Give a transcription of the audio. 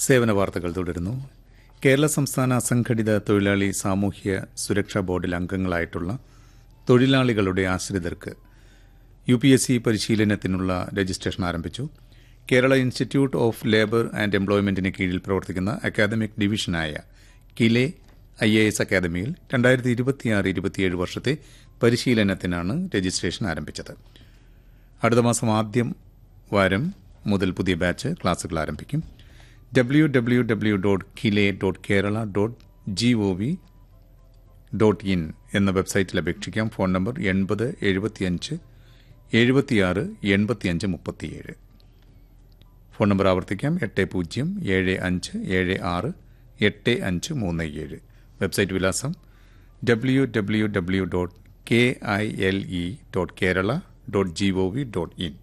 സേവന വാർത്തകൾ തുടരുന്നു കേരള സംസ്ഥാന അസംഘടിത തൊഴിലാളി സാമൂഹ്യ സുരക്ഷാ ബോർഡിൽ അംഗങ്ങളായിട്ടുള്ള തൊഴിലാളികളുടെ ആശ്രിതർക്ക് യു പി എസ് സി പരിശീലനത്തിനുള്ള രജിസ്ട്രേഷൻ ആരംഭിച്ചു Kerala institute of labour and എംപ്ലോയ്മെന്റിന് കീഴിൽ പ്രവർത്തിക്കുന്ന അക്കാദമിക് ഡിവിഷനായ കിലെ ഐ എ എസ് അക്കാദമിയിൽ രണ്ടായിരത്തി ഇരുപത്തിയാറ് ഇരുപത്തിയേഴ് വർഷത്തെ പരിശീലനത്തിനാണ് രജിസ്ട്രേഷൻ ആരംഭിച്ചത് അടുത്ത മാസം ആദ്യം വാരം മുതൽ പുതിയ ബാച്ച് ക്ലാസുകൾ ആരംഭിക്കും W W W dot KILE dot Kerala dot G O V dot in എന്ന വെബ്സൈറ്റിൽ അപേക്ഷിക്കാം ഫോൺ നമ്പർ എൺപത് എഴുപത്തിയഞ്ച് എഴുപത്തിയാറ് എൺപത്തിയഞ്ച് മുപ്പത്തിയേഴ് ഫോൺ നമ്പർ ആവർത്തിക്കാം എട്ട് പൂജ്യം ഏഴ് അഞ്ച് ഏഴ് ആറ് എട്ട് അഞ്ച് മൂന്ന് ഏഴ് വെബ്സൈറ്റ് വിലാസം W W W dot K I L E dot Kerala dot G O V dot in